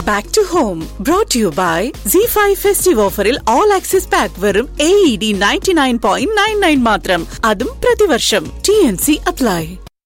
Back to home brought you by C five festive ഓഫറിൽ all access pack വെറും A E D ninety nine point nine nine മാത്രം അതും പ്രതിവർഷം T N C apply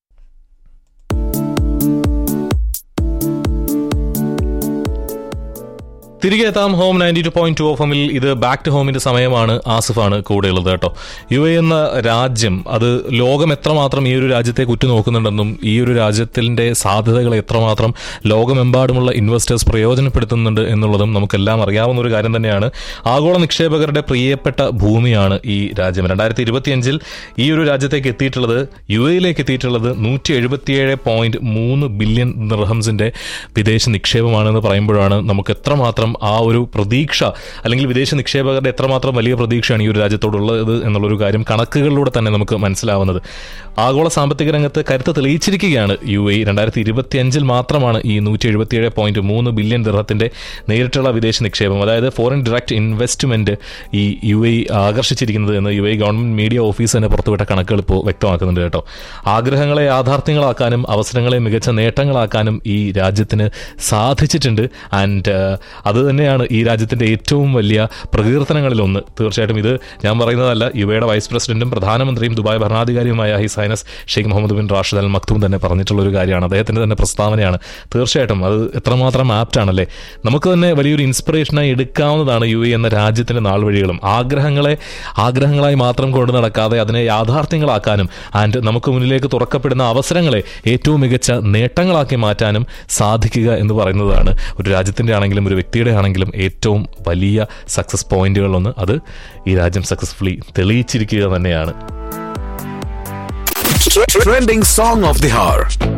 തിരികെ എത്താം home ninety two point two of എമ്മിൽ ഇത് back to ഹോമിന്റെ സമയമാണ് ആസിഫാണ് കൂടെയുള്ളത് കേട്ടോ യു എ എന്ന രാജ്യം അത് ലോകം എത്രമാത്രം ഈ ഒരു രാജ്യത്തെ കുറ്റുനോക്കുന്നുണ്ടെന്നും ഈ ഒരു രാജ്യത്തിന്റെ സാധ്യതകൾ എത്രമാത്രം ലോകമെമ്പാടുമുള്ള ഇൻവെസ്റ്റേഴ്സ് പ്രയോജനപ്പെടുത്തുന്നുണ്ട് എന്നുള്ളതും നമുക്കെല്ലാം അറിയാവുന്ന ഒരു കാര്യം തന്നെയാണ് ആഗോള നിക്ഷേപകരുടെ പ്രിയപ്പെട്ട ഭൂമിയാണ് ഈ രാജ്യം രണ്ടായിരത്തി ഇരുപത്തിയഞ്ചിൽ ഈ ഒരു രാജ്യത്തേക്ക് എത്തിയിട്ടുള്ളത് യു എയിലേക്ക് എത്തിയിട്ടുള്ളത് നൂറ്റി എഴുപത്തിയേഴ് പോയിന്റ് മൂന്ന് ബില്യൺ നിർഹംസിന്റെ വിദേശ നിക്ഷേപമാണെന്ന് പറയുമ്പോഴാണ് നമുക്ക് എത്രമാത്രം ആ ഒരു പ്രതീക്ഷ അല്ലെങ്കിൽ വിദേശ നിക്ഷേപകരുടെ എത്രമാത്രം വലിയ പ്രതീക്ഷയാണ് ഈ ഒരു രാജ്യത്തോടുള്ളത് എന്നുള്ളൊരു കാര്യം കണക്കുകളിലൂടെ തന്നെ നമുക്ക് മനസ്സിലാവുന്നത് ആഗോള സാമ്പത്തിക രംഗത്ത് കരുത്ത് തെളിയിച്ചിരിക്കുകയാണ് യു എ രണ്ടായിരത്തി ഇരുപത്തിയഞ്ചിൽ മാത്രമാണ് ഈ നൂറ്റി എഴുപത്തിയേഴ് പോയിന്റ് മൂന്ന് ബില്യൺ ദിർഹത്തിന്റെ നേരിട്ടുള്ള വിദേശ നിക്ഷേപം അതായത് ഫോറിൻ ഡയറക്റ്റ് ഇൻവെസ്റ്റ്മെന്റ് ഈ യു എ ആകർഷിച്ചിരിക്കുന്നത് എന്ന് U A government media office തന്നെ പുറത്തുവിട്ട കണക്കുകൾ ഇപ്പോൾ വ്യക്തമാക്കുന്നുണ്ട് കേട്ടോ ആഗ്രഹങ്ങളെ യാഥാർത്ഥ്യങ്ങളാക്കാനും അവസരങ്ങളെ മികച്ച നേട്ടങ്ങളാക്കാനും ഈ രാജ്യത്തിന് സാധിച്ചിട്ടുണ്ട് ആൻഡ് അത് തന്നെയാണ് ഈ രാജ്യത്തിന്റെ ഏറ്റവും വലിയ പ്രകീർത്തനങ്ങളിലൊന്ന് തീർച്ചയായിട്ടും ഇത് ഞാൻ പറയുന്നതല്ല യുവയുടെ വൈസ് പ്രസിഡന്റും പ്രധാനമന്ത്രിയും ദുബായ് ഭരണാധികാരിയുമായ His Highness Sheikh Mohammed bin Rashid Al Maktoum തന്നെ പറഞ്ഞിട്ടുള്ള ഒരു കാര്യമാണ് അദ്ദേഹത്തിന്റെ തന്നെ പ്രസ്താവനയാണ് തീർച്ചയായിട്ടും അത് എത്രമാത്രം ആപ്റ്റ് ആണല്ലേ നമുക്ക് തന്നെ വലിയൊരു ഇൻസ്പിറേഷനായി എടുക്കാവുന്നതാണ് യു എ എന്ന രാജ്യത്തിന്റെ നാൾ വഴികളും ആഗ്രഹങ്ങളെ ആഗ്രഹങ്ങളായി മാത്രം കൊണ്ടു നടക്കാതെ അതിനെ യാഥാർത്ഥ്യങ്ങളാക്കാനും ആൻഡ് നമുക്ക് മുന്നിലേക്ക് തുറക്കപ്പെടുന്ന അവസരങ്ങളെ ഏറ്റവും മികച്ച നേട്ടങ്ങളാക്കി മാറ്റാനും സാധിക്കുക എന്ന് പറയുന്നതാണ് ഒരു രാജ്യത്തിന്റെ ആണെങ്കിലും ഒരു വ്യക്തിയുടെ ആണെങ്കിലും ഏറ്റവും വലിയ സക്സസ് പോയിന്റുകളൊന്ന് അത് ഈ രാജ്യം സക്സസ്ഫുള്ളി തെളിയിച്ചിരിക്കുക തന്നെയാണ് Trending song of the hour.